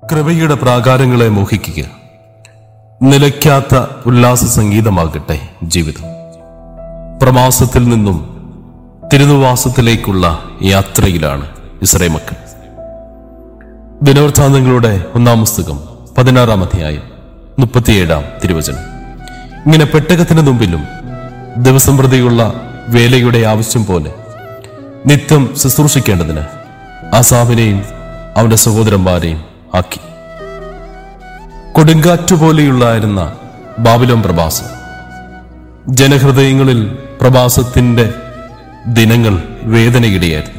കൃപയുടെ പ്രാകാരങ്ങളെ മോഹിക്കുക നിലയ്ക്കാത്ത ഉല്ലാസ സംഗീതമാകട്ടെ ജീവിതം പ്രവാസത്തിൽ നിന്നും തിരുനുവാസത്തിലേക്കുള്ള യാത്രയിലാണ് ഇസ്രേ മക്കൾ ദിനവൃത്താന്തങ്ങളുടെ ഒന്നാം പുസ്തകം പതിനാറാം അധ്യായം മുപ്പത്തിയേഴാം തിരുവചനം ഇങ്ങനെ പെട്ടകത്തിന് മുമ്പിലും ദിവസം പ്രതിയുള്ള വേലയുടെ ആവശ്യം പോലെ നിത്യം ശുശ്രൂഷിക്കേണ്ടതിന് ആസാഫിനെയും അവന്റെ സഹോദരന്മാരെയും ആക്കി കൊടുങ്കാറ്റ് പോലെയുള്ളായിരുന്ന ബാബിലോൺ പ്രവാസം ജനഹൃദയങ്ങളിൽ പ്രവാസത്തിന്റെ ദിനങ്ങൾ വേദനയിടയായിരുന്നു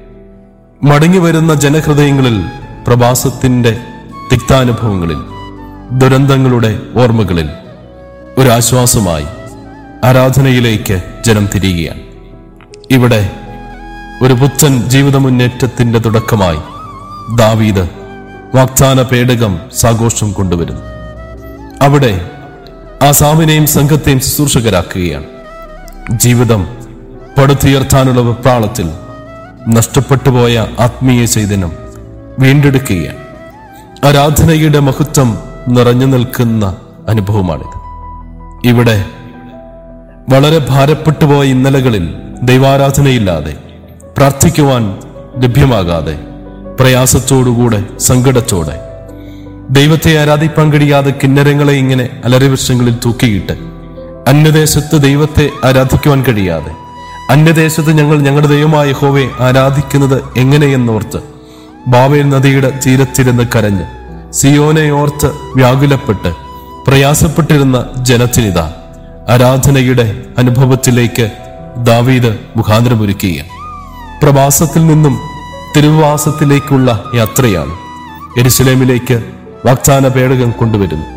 മടങ്ങി വരുന്ന ജനഹൃദയങ്ങളിൽ പ്രവാസത്തിന്റെ തിക്താനുഭവങ്ങളിൽ ദുരന്തങ്ങളുടെ ഓർമ്മകളിൽ ഒരാശ്വാസമായി ആരാധനയിലേക്ക് ജനം തിരിയുകയാണ് ഇവിടെ ഒരു പുത്തൻ ജീവിത മുന്നേറ്റത്തിന്റെ തുടക്കമായി ദാവീദ് വാഗ്ദാന പേടകം സാഘോഷം കൊണ്ടുവരുന്നു അവിടെ ആ സാമിനെയും സംഘത്തെയും ശുശ്രൂഷകരാക്കുകയാണ് ജീവിതം പടുത്തുയർത്താനുള്ള വെപ്രാളത്തിൽ നഷ്ടപ്പെട്ടുപോയ ആത്മീയ ചൈതന്യം വീണ്ടെടുക്കുകയാണ് ആരാധനയുടെ മഹത്വം നിറഞ്ഞു നിൽക്കുന്ന അനുഭവമാണിത് ഇവിടെ വളരെ ഭാരപ്പെട്ടു പോയ ഇന്നലകളിൽ ദൈവാരാധനയില്ലാതെ പ്രാർത്ഥിക്കുവാൻ ലഭ്യമാകാതെ പ്രയാസത്തോടുകൂടെ സങ്കടത്തോടെ ദൈവത്തെ ആരാധിപ്പാൻ കഴിയാതെ കിന്നരങ്ങളെ ഇങ്ങനെ അലറിവൃക്ഷങ്ങളിൽ തൂക്കിയിട്ട് അന്യദേശത്ത് ദൈവത്തെ ആരാധിക്കുവാൻ കഴിയാതെ അന്യദേശത്ത് ഞങ്ങൾ ഞങ്ങളുടെ ദൈവമായ ഹോവെ ആരാധിക്കുന്നത് എങ്ങനെയെന്നോർത്ത് ബാവേൽ നദിയുടെ തീരത്തിരുന്ന് കരഞ്ഞ് സിയോനെ ഓർത്ത് വ്യാകുലപ്പെട്ട് പ്രയാസപ്പെട്ടിരുന്ന ജനത്തിനിതാ ആരാധനയുടെ അനുഭവത്തിലേക്ക് ദാവീദ് മുഖാന്തരമൊരുക്കുകയാണ് പ്രവാസത്തിൽ നിന്നും തിരുവാസത്തിലേക്കുള്ള യാത്രയാണ് എരുസലേമിലേക്ക് വാഗ്ദാന പേടകം കൊണ്ടുവരുന്നു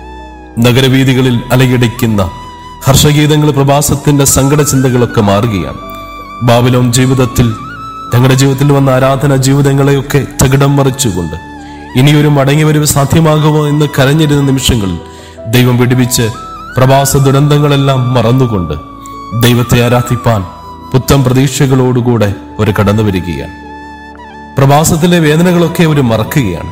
നഗരവീതികളിൽ അലയടിക്കുന്ന ഹർഷഗീതങ്ങൾ പ്രവാസത്തിന്റെ സങ്കട ചിന്തകളൊക്കെ മാറുകയാണ് ബാബിലോൺ ജീവിതത്തിൽ തങ്ങളുടെ ജീവിതത്തിൽ വന്ന ആരാധന ജീവിതങ്ങളെയൊക്കെ തകിടം മറിച്ചുകൊണ്ട് ഇനിയൊരു മടങ്ങിവരവ് സാധ്യമാകുമോ എന്ന് കരഞ്ഞിരുന്ന നിമിഷങ്ങളിൽ ദൈവം വിടുവിച്ച് പ്രവാസ ദുരന്തങ്ങളെല്ലാം മറന്നുകൊണ്ട് ദൈവത്തെ ആരാധിപ്പാൻ പുത്തൻ പ്രതീക്ഷകളോടുകൂടെ ഒരു കടന്നു വരികയാണ് പ്രവാസത്തിലെ വേദനകളൊക്കെ അവർ മറക്കുകയാണ്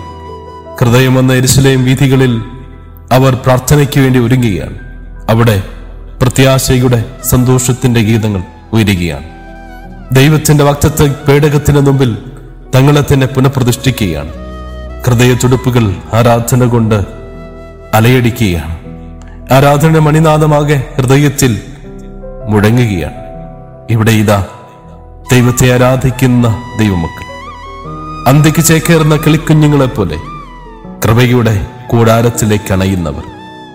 ഹൃദയം വന്ന എരിശിലെയും വീഥികളിൽ അവർ പ്രാർത്ഥനയ്ക്ക് വേണ്ടി ഒരുങ്ങുകയാണ് അവിടെ പ്രത്യാശയുടെ സന്തോഷത്തിന്റെ ഗീതങ്ങൾ ഉയരുകയാണ് ദൈവത്തിന്റെ വക്തത്വ പേടകത്തിന് മുമ്പിൽ തങ്ങളെ തന്നെ പുനഃപ്രതിഷ്ഠിക്കുകയാണ് ഹൃദയ തുടുപ്പുകൾ ആരാധന കൊണ്ട് അലയടിക്കുകയാണ് ആരാധന മണിനാഥമാകെ ഹൃദയത്തിൽ മുഴങ്ങുകയാണ് ഇവിടെ ഇതാ ദൈവത്തെ ആരാധിക്കുന്ന ദൈവമക്കൾ അന്തിക്ക് ചേക്കേറുന്ന കിളിക്കുഞ്ഞുങ്ങളെ പോലെ കൃപയുടെ കൂടാരത്തിലേക്ക് അണയുന്നവർ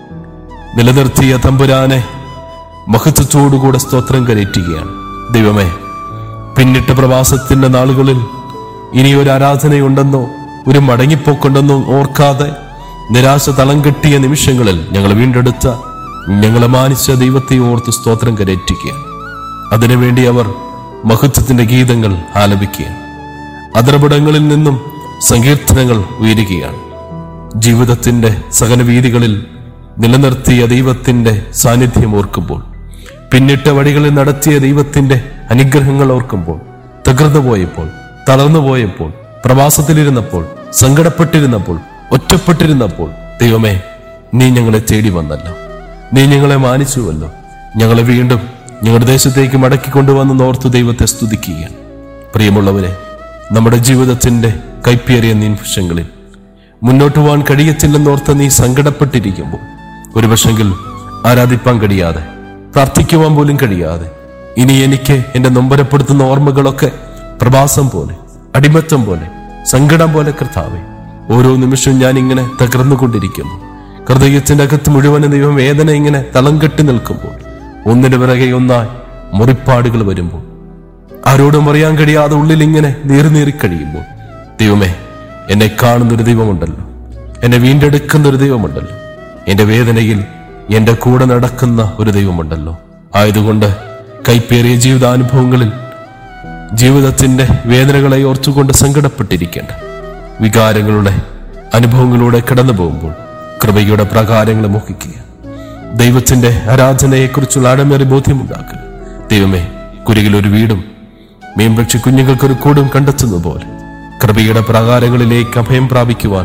നിലനിർത്തിയ തമ്പുരാനെ മഹത്വത്തോടുകൂടെ സ്തോത്രം കരയറ്റുകയാണ് ദൈവമേ പിന്നിട്ട പ്രവാസത്തിന്റെ നാളുകളിൽ ഇനി ഒരു ആരാധനയുണ്ടെന്നോ ഒരു മടങ്ങിപ്പോക്കുണ്ടെന്നോ ഓർക്കാതെ നിരാശ തളം കെട്ടിയ നിമിഷങ്ങളിൽ ഞങ്ങൾ വീണ്ടെടുത്ത ഞങ്ങളെ മാനിച്ച ദൈവത്തെ ഓർത്ത് സ്തോത്രം കരയറ്റുകയാണ് അതിനുവേണ്ടി അവർ മഹത്വത്തിന്റെ ഗീതങ്ങൾ ആലപിക്കുകയാണ് അതരപടങ്ങളിൽ നിന്നും സങ്കീർത്തനങ്ങൾ ഉയരുകയാണ് ജീവിതത്തിന്റെ സകലവീതികളിൽ നിലനിർത്തിയ ദൈവത്തിന്റെ സാന്നിധ്യം ഓർക്കുമ്പോൾ പിന്നിട്ട വഴികളിൽ നടത്തിയ ദൈവത്തിന്റെ അനുഗ്രഹങ്ങൾ ഓർക്കുമ്പോൾ തകർന്നു പോയപ്പോൾ തളർന്നു പോയപ്പോൾ പ്രവാസത്തിലിരുന്നപ്പോൾ സങ്കടപ്പെട്ടിരുന്നപ്പോൾ ഒറ്റപ്പെട്ടിരുന്നപ്പോൾ ദൈവമേ നീ ഞങ്ങളെ തേടി വന്നല്ലോ നീ ഞങ്ങളെ മാനിച്ചുവല്ലോ ഞങ്ങളെ വീണ്ടും ഞങ്ങളുടെ ദേശത്തേക്ക് മടക്കി കൊണ്ടുവന്ന് ഓർത്ത് ദൈവത്തെ സ്തുതിക്കുകയാണ് പ്രിയമുള്ളവരെ നമ്മുടെ ജീവിതത്തിന്റെ കൈപ്പേറിയ നിമിഷങ്ങളിൽ മുന്നോട്ട് പോകാൻ കഴിയത്തില്ലെന്നോർത്ത് നീ സങ്കടപ്പെട്ടിരിക്കുമ്പോൾ ഒരു പക്ഷെങ്കിൽ ആരാധിപ്പാൻ കഴിയാതെ പ്രാർത്ഥിക്കുവാൻ പോലും കഴിയാതെ ഇനി എനിക്ക് എന്റെ നൊമ്പരപ്പെടുത്തുന്ന ഓർമ്മകളൊക്കെ പ്രവാസം പോലെ അടിമത്തം പോലെ സങ്കടം പോലെ കർത്താവെ ഓരോ നിമിഷവും ഞാൻ ഇങ്ങനെ തകർന്നുകൊണ്ടിരിക്കുന്നു ഹൃദയത്തിന്റെ അകത്ത് മുഴുവനും ദൈവം വേദന ഇങ്ങനെ തളം കെട്ടി നിൽക്കുമ്പോൾ ഒന്നിനു പിറകെ ഒന്നായി മുറിപ്പാടുകൾ വരുമ്പോൾ ആരോടും അറിയാൻ കഴിയാതെ ഉള്ളിൽ ഇങ്ങനെ നീറി കഴിയുമ്പോൾ ദൈവമേ എന്നെ കാണുന്നൊരു ദൈവമുണ്ടല്ലോ എന്നെ വീണ്ടെടുക്കുന്ന ഒരു ദൈവമുണ്ടല്ലോ എന്റെ വേദനയിൽ എന്റെ കൂടെ നടക്കുന്ന ഒരു ദൈവമുണ്ടല്ലോ ആയതുകൊണ്ട് കൈപ്പേറിയ ജീവിതാനുഭവങ്ങളിൽ ജീവിതത്തിന്റെ വേദനകളെ ഓർത്തുകൊണ്ട് സങ്കടപ്പെട്ടിരിക്കേണ്ട വികാരങ്ങളുടെ അനുഭവങ്ങളിലൂടെ കടന്നു പോകുമ്പോൾ കൃപയുടെ പ്രകാരങ്ങളെ മോഹിക്കുക ദൈവത്തിന്റെ ആരാധനയെക്കുറിച്ചുള്ള ആഴമേറി ബോധ്യമുണ്ടാക്കുക ദൈവമേ കുരുകിൽ ഒരു വീടും മീൻപക്ഷി കുഞ്ഞുങ്ങൾക്കൊരു കൂടും കണ്ടെത്തുന്ന പോലെ കൃപയുടെ പ്രകാരങ്ങളിലേക്ക് അഭയം പ്രാപിക്കുവാൻ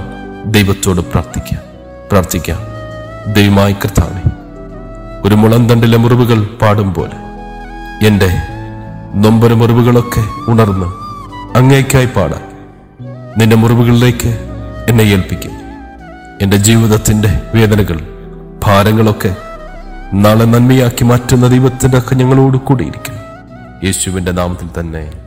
ദൈവത്തോട് പ്രാർത്ഥിക്കാം പ്രാർത്ഥിക്കാം ദൈവമായി കർത്താവെ ഒരു മുളന്തണ്ടിലെ മുറിവുകൾ പാടും പോലെ എന്റെ നൊമ്പര മുറിവുകളൊക്കെ ഉണർന്ന് അങ്ങേക്കായി പാടാൻ നിന്റെ മുറിവുകളിലേക്ക് എന്നെ ഏൽപ്പിക്കും എന്റെ ജീവിതത്തിന്റെ വേദനകൾ ഭാരങ്ങളൊക്കെ നാളെ നന്മയാക്കി മാറ്റുന്ന ദൈവത്തിന്റെ ഞങ്ങളോട് കൂടിയിരിക്കും യേശുവിന്റെ നാമത്തിൽ തന്നെ